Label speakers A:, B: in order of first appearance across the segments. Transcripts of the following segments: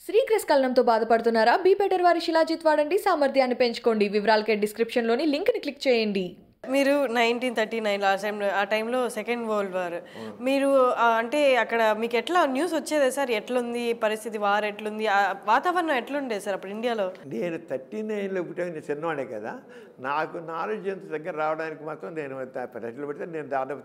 A: శ్రీకృష్కలనంతో బాధపడుతున్నారా be better వారి శిలాజిత్ వాడండి సామర్థ్యాన్ని పెంచుకోండి వివరాలకే డిస్క్రిప్షన్లోని లింక్ని క్లిక్ చేయండి
B: మీరు నైన్టీన్ థర్టీ నైన్ ఆ టైంలో ఆ టైంలో సెకండ్ వరల్డ్ వార్ మీరు ఆ, అంటే అక్కడ మీకు ఎట్లా న్యూస్ వచ్చేదే సార్ ఎట్లుంది పరిస్థితి వార్ ఎట్లుంది ఆ వాతావరణం ఎట్లుండే సార్ అప్పుడు ఇండియాలో
C: నేను థర్టీ నైన్లో పుట్టాను నేను చిన్నవాడే కదా నాకు నాలెడ్జ్ ఎంత దగ్గర రావడానికి మాత్రం నేను ప్రజలు పెడితే నేను దాదాపు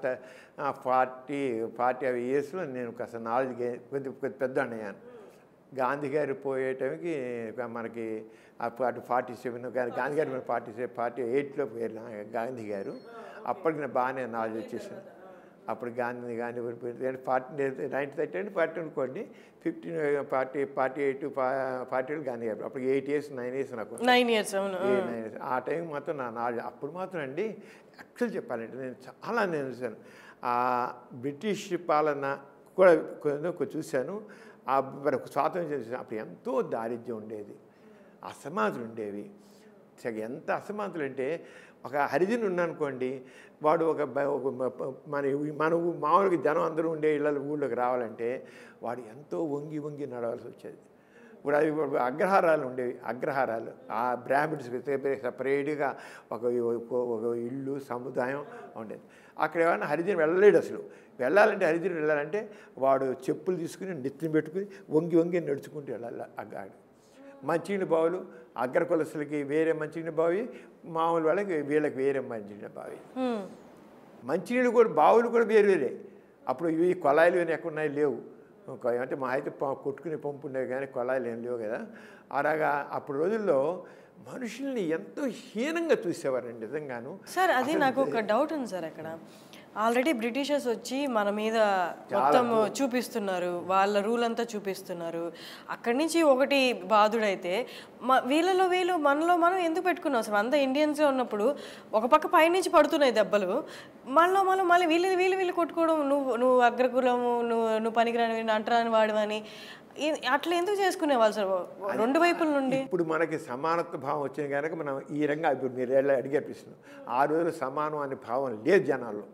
C: ఫార్టీ ఫార్టీ అవి ఇయర్స్లో నేను కాస్త నాలెడ్జ్ కొద్ది కొద్ది పెద్ద అయ్యాను గాంధీ గారు పోయే టైంకి మనకి అప్పుడు అటు ఫార్టీ సెవెన్ గాంధీ గారు ఫార్టీ సెవెన్ ఫార్టీ ఎయిట్లో పోయారు గాంధీ గారు అప్పటికి నాకు బాగానే నాలెడ్జ్ వచ్చేసింది అప్పుడు Gandhi Gandhi forty ninety thirty అంటే ఫార్టీ అనుకోండి fifteen forty forty eight forty Gandhi గారు అప్పుడు ఎయిట్ ఇయర్స్ నైన్ ఇయర్స్ నాకు
B: నైన్ ఇయర్స్ అవును
C: ఏ nine years. ఆ టైం మాత్రం నా నాలెడ్జ్ అప్పుడు మాత్రం అండి యాక్చువల్ చెప్పాలంటే నేను చాలా నేను చూశాను ఆ బ్రిటిష్ పాలన కూడా కొంచెం కొంచెం చూశాను ఆ మరి స్వాతంత్రం చూశాను అప్పుడు ఎంతో దారిద్ర్యం ఉండేది అసమానతలు ఉండేవి చ- ఎంత అసమానతలు అంటే ఒక హరిజన్ ఉన్నానుకోండి వాడు ఒక బ- ఒక మ- మన మన ఊ- మామూలుగా జనం అందరూ ఉండే ఇళ్ళ ఊళ్ళోకి రావాలంటే వాడు ఎంతో వంగి వంగి నడవాల్సి వచ్చేది ఇప్పుడు అవి అగ్రహారాలు ఉండేవి అగ్రహారాలు ఆ బ్రాహ్మిన్స్ సపరేట్గా ఒక ఒక ఇల్లు సముదాయం ఉండేది అక్కడ ఏమైనా హరిజన్ వెళ్ళలేడు అసలు వెళ్ళాలంటే హరిజన్ వెళ్ళాలంటే వాడు చెప్పులు తీసుకుని నెత్తిని పెట్టుకుని వంగి వంగి నడుచుకుంటూ వెళ్ళాలి అగ్గాడు మంచినీళ్ళ బావులు అగ్ర కులసులకి వేరే మంచినీళ్ళ బావి మామూలు వాళ్ళకి వీళ్ళకి వేరే మంచినీళ్ళ బావి
B: హ్మ్.
C: మంచినీళ్ళు కూడా బావులు కూడా వేరు వేరే అప్పుడు ఇవి కొలాయిలు అని ఎక్కడున్నాయి లేవు ఒక అంటే మా అయితే ప- కొట్టుకునే పంపు ఉండేవి కానీ కొలాయిలు ఏం లేవు కదా అలాగా అప్పుడు రోజుల్లో మనుషుల్ని ఎంతో హీనంగా చూసేవారండి నిజంగాను
B: సార్ అది నాకు ఒక డౌట్ ఉంది సార్ అక్కడ ఆల్రెడీ బ్రిటిషర్స్ వచ్చి మన మీద మొత్తం చూపిస్తున్నారు వాళ్ళ రూల్ అంతా చూపిస్తున్నారు అక్కడి నుంచి ఒకటి బాధుడైతే మ వీళ్ళలో వీళ్ళు మనలో మనం ఎందుకు పెట్టుకున్నాం అసలు అంతా ఇండియన్స్గా ఉన్నప్పుడు ఒక పక్క పైనుంచి పడుతున్నాయి దెబ్బలు మనలో మనం మళ్ళీ వీళ్ళు వీళ్ళు వీళ్ళు కొట్టుకోవడం నువ్వు నువ్వు అగ్రకులము నువ్వు నువ్వు పనికిరాని నువ్వు అంటరాని వాడివని ఈ- అట్లా ఎందుకు చేసుకునేవాళ్ళు సార్ రెండు వైపుల నుండి
C: ఇప్పుడు మనకి సమానత్వ భావం వచ్చింది కనుక మనం ఈ రంగా ఇప్పుడు మీరు ఎలా అడిగే ప్రశ్న ఆ రోజులు సమానం అనే భావం లేదు జనాల్లో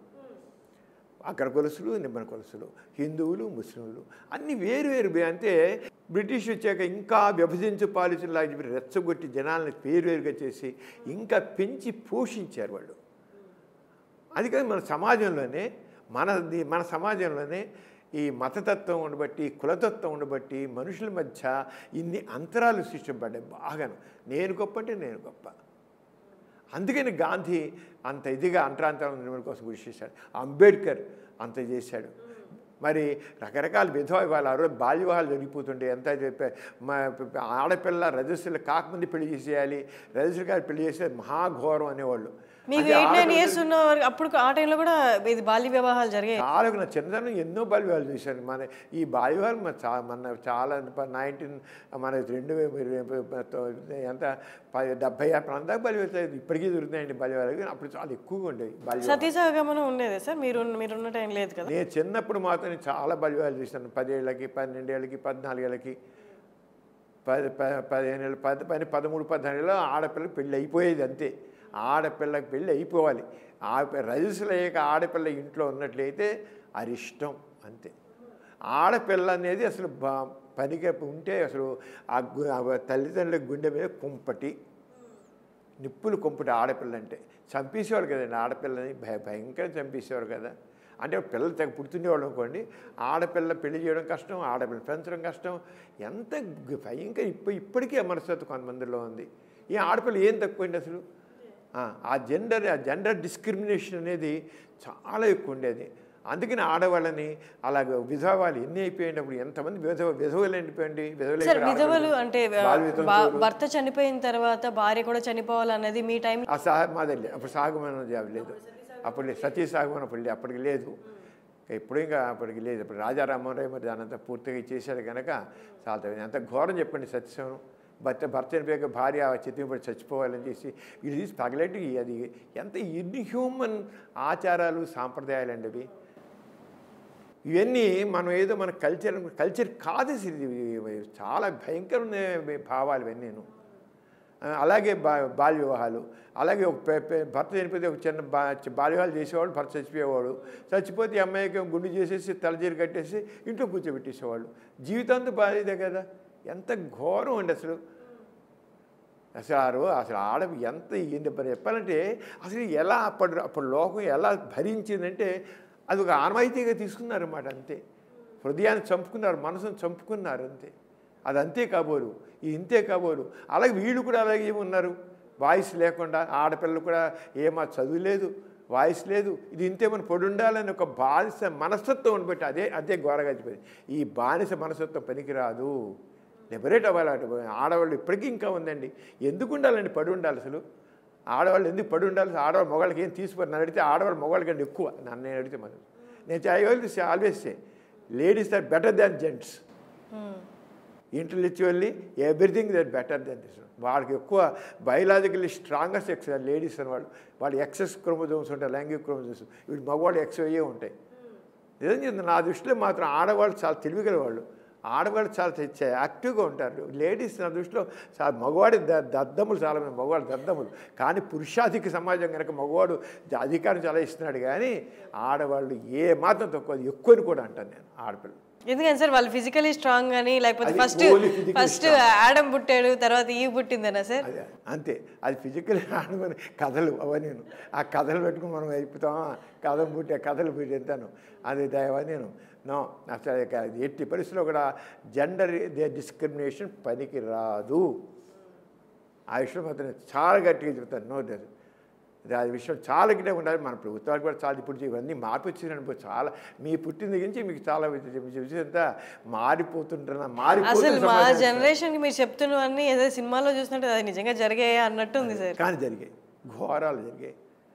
C: అగ్ర కొలుసులు నిమ్మన కొలుసులు హిందువులు ముస్లింలు అన్ని వేరు వేరు వే- అంటే బ్రిటిష్ వచ్చాక ఇంకా విభజించు పాలితులాగా చెప్పి రెచ్చగొట్టి జనాలను వేరువేరుగా చేసి ఇంకా పెంచి పోషించారు వాళ్ళు అది కాదు మన సమాజంలోనే మన ది- మన సమాజంలోనే ఈ మతతత్వం ఉండబట్టి కులతత్వం ఉండబట్టి మనుషుల మధ్య ఇన్ని అంతరాలు సృష్టింపడ్డాయి బాగాను నేను గొప్ప అంటే నేను గొప్ప అందుకని గాంధీ అంత ఇదిగా అంతరాంతరం నిర్మూలన కోసం కృషి చేశాడు అంబేద్కర్ అంత చేశాడు మరి రకరకాల విధవ ఇవాళ ఆ రోజు బాల్య వివాహాలు జరిగిపోతుండే ఎంత చెప్పే మా ఆడపిల్ల రజస్సులు కాకముందు పెళ్లి చేసేయాలి రజస్సులు కాదు పెళ్లి చేసే మహాఘోరం అనేవాళ్ళు
B: మీకు
C: అది
B: ఎయిట్ నైన్
C: ఆడపిల్ల-
B: ఇయర్స్ ఉన్న వారు- అప్పుడు ఆ టైంలో కూడా ఇది బాల్య వివాహాలు జరిగాయి
C: చాలా నా చిన్నతనం ఎన్నో బాల్యవాళ్ళు చూశాను మన ఈ బాల్యవాళ్ళు మన చా మన చాలా నైన్టీన్ మన రెండు వే- ఎంత ప- డెబ్బై యాభై అందాక బాల్యవాళ్ళు ఇప్పటికీ దొరుకుతాయండి బాల్యవాళ్ళు కానీ అప్పుడు చాలా ఎక్కువగా ఉండేవి బాల్య
B: సతీ సహగమనం ఉండేది సార్ మీరు మీరున్న టైం లేదు కదా
C: నేను చిన్నప్పుడు మాత్రం చాలా బాల్యవాళ్ళు చూశాను పదేళ్ళకి పన్నెండేళ్ళకి పద్నాలుగేళ్ళకి పది ప- పదిహేను ఏళ్ళు పది పది పదమూడు పద్నాలుగేళ్ళు ఆడపిల్లకి పెళ్ళి అయిపోయేది అంతే ఆడపిల్లకి పెళ్ళి అయిపోవాలి ఆ రజస్సులు అయ్యాక ఆడపిల్ల ఇంట్లో ఉన్నట్లయితే అరిష్టం అంతే ఆడపిల్ల అనేది అసలు బా పనికి ఉంటే అసలు ఆ గు- ఆ తల్లిదండ్రుల గుండె మీద కుంపటి నిప్పులు కొంపుటి ఆడపిల్ల అంటే చంపేసేవారు కదండి ఆడపిల్లని భయ భయంకరంగా చంపేసేవారు కదా అంటే పిల్లలు తెగ పుడుతుండేవాళ్ళు అనుకోండి ఆడపిల్ల పెళ్లి చేయడం కష్టం ఆడపిల్ల పెంచడం కష్టం ఎంత గు- భయంకర ఇప్పుడు ఇప్పటికీ మనస్తత్వం కొంతమందిలో ఉంది ఈ ఆడపిల్ల ఏం తక్కువండి అసలు ఆ, ఆ జెండర్ ఆ జెండర్ డిస్క్రిమినేషన్ అనేది చాలా ఎక్కువ ఉండేది అందుకని ఆడవాళ్ళని అలాగ విధవాలు ఎన్ని అయిపోయినప్పుడు ఎంతమంది విధవ విధవలు ఎండిపోయింది విధవలు
B: సార్
C: అయిపోయి
B: విధవలు
C: ఆడపిల్లలు,
B: అంటే
C: బాల వితంతువులు.
B: భా- భర్త చనిపోయిన తర్వాత భార్య కూడా చనిపోవాలన్నది మీ టైం
C: ఆ సా మాది అప్పుడు సాగుమనం జాబ్ లేదు అప్పుడు లేదు సతీ సాగుమనం అప్పుడు లేదు అప్పటికి లేదు ఇప్పుడు ఇంకా అప్పటికి లేదు ఇప్పుడు రాజారామరావు మరి దానంతా పూర్తిగా చేశాడు కనుక చాలా తగ్గింది. ఎంత ఘోరం చెప్పండి సత్యం భర్త భర్త చనిపోయాక భార్య చిత్తిపడి చచ్చిపోవాలని చేసి ఇది తీసి పగలెట్టి అది ఎంత ఇన్హ్యూమన్ ఆచారాలు సాంప్రదాయాలు అండి అవి ఇవన్నీ మనం ఏదో మన కల్చర్ కల్చర్ కాదు అసలు ఇది ఇవి చాలా భయంకరమైన భావాలు ఇవన్నీను ఆ, అలాగే బా బాల్య వివాహాలు అలాగే ఒక పె- పె- భర్త చనిపోతే ఒక చిన్న బా చి- బాల్య వివాహాలు చేసేవాడు భర్త చచ్చిపోయేవాడు చచ్చిపోతే ఈ అమ్మాయికి గుండు చేసేసి తలజీరు కట్టేసి ఇంట్లో కూర్చోబెట్టేసేవాళ్ళు జీవితాంతం బాధ్యత కదా ఎంత ఘోరం అండి అసలు అసలు ఆ రో అసలు ఆడ ఎంత ఏంటి మరి చెప్పాలంటే అసలు ఎలా అప్పటి అప్పుడు లోకం ఎలా భరించిందంటే అది ఒక ఆనవాయితీగా తీసుకున్నారు అన్నమాట అంతే హృదయాన్ని చంపుకున్నారు మనసును చంపుకున్నారు అంతే అది అంతే కాబోలు ఇది ఇంతే కాబోలు అలాగే వీళ్ళు కూడా అలాగే ఉన్నారు వాయిస్ లేకుండా ఆడపిల్లలు కూడా ఏమా చదువు లేదు వాయిస్ లేదు ఇది ఇంతే మన పొడి ఉండాలని ఒక బానిస మనస్తత్వం ఉండబట్టి అదే అదే ఘోరగా చెప్పేది ఈ బానిస మనస్తత్వం పనికిరాదు లిబరేట్ అవ్వాలి అటు ఆడవాళ్ళు ఇప్పటికీ ఇంకా ఉందండి ఎందుకు ఉండాలండి పడి ఉండాలి అసలు ఆడవాళ్ళు ఎందుకు పడి ఉండాలి ఆడవాళ్ళు మొగాళ్ళకి ఏం తీసిపోరు నన్ను అడిగితే ఆడవాళ్ళు మొగాళ్ళ కంటే ఎక్కువ నన్ను నేను అడిగితే మనం నేను I always always say ladies are better than gents intellectually everything that better than this వాళ్ళకి ఎక్కువ బయలాజికల్లీ స్ట్రాంగర్ సెక్స్ లేడీస్ అని వాళ్ళు వాళ్ళు ఎక్సెస్ క్రోమోజోమ్స్ ఉంటాయి లైంగిక క్రోమోజోమ్స్ వీళ్ళు మగవాళ్ళు ఎక్స్ అయ్యే ఉంటాయి నిజం చెప్తున్నా నా దృష్టిలో మాత్రం ఆడవాళ్ళు చాలా తెలివిగల వాళ్ళు ఆడవాళ్ళు చాలా తెచ్చే యాక్టివ్గా ఉంటారు లేడీస్ నా దృష్టిలో చాలా మగవాడి ద దద్దములు చాలా మంది మగవాడు దద్దములు కానీ పురుషాధిక సమాజం కనుక మగవాడు జ- అధికారం చాలా ఇస్తున్నాడు కానీ ఆడవాళ్ళు ఏ మాత్రం తక్కువ ఎక్కువ అని కూడా అంటాను నేను ఆడపిల్లలు
B: ఎందుకని సార్ వాళ్ళు ఫిజికలీ స్ట్రాంగ్ అని లేకపోతే
C: అది
B: ఫస్ట్
C: only physically
B: ఫస్ట్ ఆడం పుట్టాడు తర్వాత ఈ పుట్టిందనా సార్
C: అదే అంతే అది ఫిజికల్ ఆడుకొని కథలు అవన్నీ ఆ కథలు పెట్టుకుని మనం అయిపోతామా కథ పుట్టే కథలు పెట్టేస్తాను అది అవన్నీ నో అసలు ఇక ఎట్టి పరిస్థితిలో కూడా జెండర్ డిస్క్రిమినేషన్ పనికి రాదు ఆ విషయం మాత్రం చాలా గట్టిగా చెప్తాను నో లేదు ఆ విషయం చాలా గట్టిగా ఉండాలి మన ప్రభుత్వాలు కూడా చాలా ఇప్పుడు ఇవన్నీ మార్పు వచ్చిందని చాలా మీ పుట్టిన దగ్గర నుంచి మీకు చాలా విషయంతా మారిపోతుంటున్నా
B: అసలు
C: మారిపోతున్న
B: మా
C: సమాజం.
B: జనరేషన్ కి మీరు చెప్తున్నవన్నీ ఏదో సినిమాలో చూసినట్టు అది నిజంగా జరిగాయా అన్నట్టు ఉంది సార్
C: కానీ జరిగాయి ఘోరాలు జరిగాయి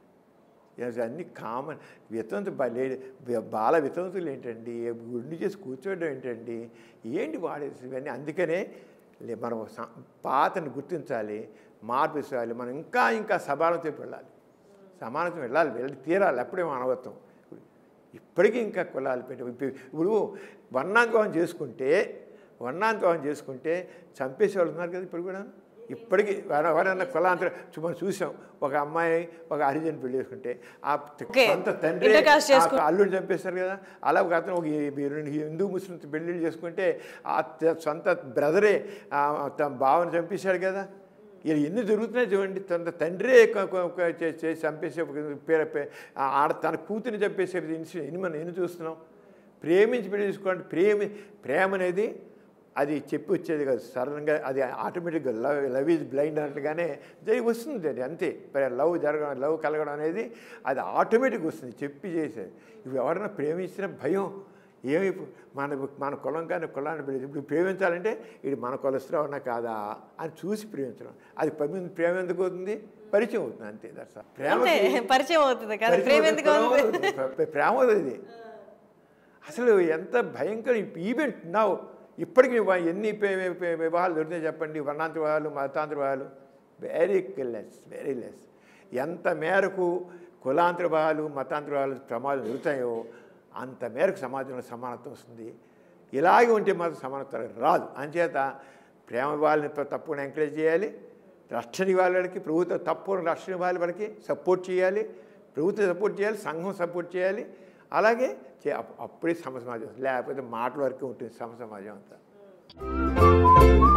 C: ఇక అన్నీ కామన్ వితంతు బలే బాల వితంతులు ఏంటండి గుండి చేసి కూర్చోవడం ఏంటండి ఏంటి వాడేసి ఇవన్నీ అందుకనే లే- మనం స- పాతని గుర్తించాలి మార్పు తీసుకోవాలి మనం ఇంకా ఇంకా సమానత్వం వెళ్ళాలి సమానత్వం వెళ్ళాలి వెళ్ళి తీరాలి అప్పుడే మానవత్వం ఇప్పటికీ ఇంకా కులాలు పెట్టి ఇప్పుడు- ఇప్పుడు వర్ణాంతవం చేసుకుంటే వర్ణాంతవం చేసుకుంటే చంపేసే వాళ్ళు ఉన్నారు కదా ఇప్పుడు కూడా ఇప్పటికీ ఎవర- ఎవరైనా కులాంతర చూ- మనం చూసాం ఒక అమ్మాయి ఒక హరిజన్ పెళ్లి చేసుకుంటే ఆ
B: Okay.
C: సొంత తండ్రి
B: Intercaste చేసుకు-
C: అల్లుడిని చంపేస్తారు కదా అలా ఒక అతను ఒక ఈ రెండు హిందూ ముస్లిం పెళ్ళిళ్ళు చేసుకుంటే ఆ త- సొంత బ్రదరే ఆ తన బావని చంపేశాడు కదా ఇలా ఎన్ని జరుగుతున్నాయి చూడండి తన తండ్రే క- క- క- చే- చేసి చంపేసే ఒక పేర పే- ఆ ఆడ తన కూతురిని చంపేసే ఇన్సి- ఎన్ని మనం ఎన్ని చూస్తున్నాం ప్రేమించి పెళ్లి చేసుకోండి ప్రేమి ప్రేమ అనేది అది చెప్పి వచ్చేది కాదు సడన్గా అది ఆటోమేటిక్గా లవ్ లవ్ ఈజ్ బ్లైండ్ అన్నట్టుగానే జరిగి వస్తుంది అది అంతే లవ్ జరగడం లవ్ కలగడం అనేది అది ఆటోమేటిక్ వస్తుంది చెప్పి చేసేది ఇవి ఎవరైనా ప్రేమించిన భయం ఏమి మన మన కులం కానీ కులాన్ని పెళ్లి ఇప్పుడు ప్రేమించాలంటే ఇది మన కొలెస్ట్రాల్ కాదా అని చూసి ప్రేమించడం అది పమి- ప్రేమ ఎందుకు అవుతుంది పరిచయం అవుతుంది అంతే దర్శ ప్రేమ
B: అంతే పరిచయం అవుతుంది కదా ప్రేమ ఎందుకు అవుతుంది
C: ప్రేమ అవుతుంది ఇది అసలు ఎంత భయంకర ఈవెంట్ నా ఇప్పటికీ వా- ఎన్ని పే- పే- వివాహాలు దొరికినాయి చెప్పండి వర్ణాంతర వివాహాలు మతాంతర వివాహాలు వెరీ లెస్ వెరీ లెస్ ఎంత మేరకు కులాంతర వివాహాలు మతాంతర వివాహాలు ప్రమాదం జరుగుతాయో అంత మేరకు సమాజంలో సమానత్వం వస్తుంది ఇలాగే ఉంటే మాత్రం సమానత్వం రాదు అంచేత ప్రేమ వివాహాలని తప్పును ఎంకరేజ్ చేయాలి రక్షణ ఇవ్వాలి వాళ్ళకి ప్రభుత్వం తప్పు రక్షణ ఇవ్వాలి వాళ్ళకి సపోర్ట్ చేయాలి ప్రభుత్వం సపోర్ట్ చేయాలి సంఘం సపోర్ట్ చేయాలి అలాగే చే- అప్- అప్పుడే సమ సమాజం లేకపోతే మాటల వరకు ఉంటుంది సమ సమాజం అంతా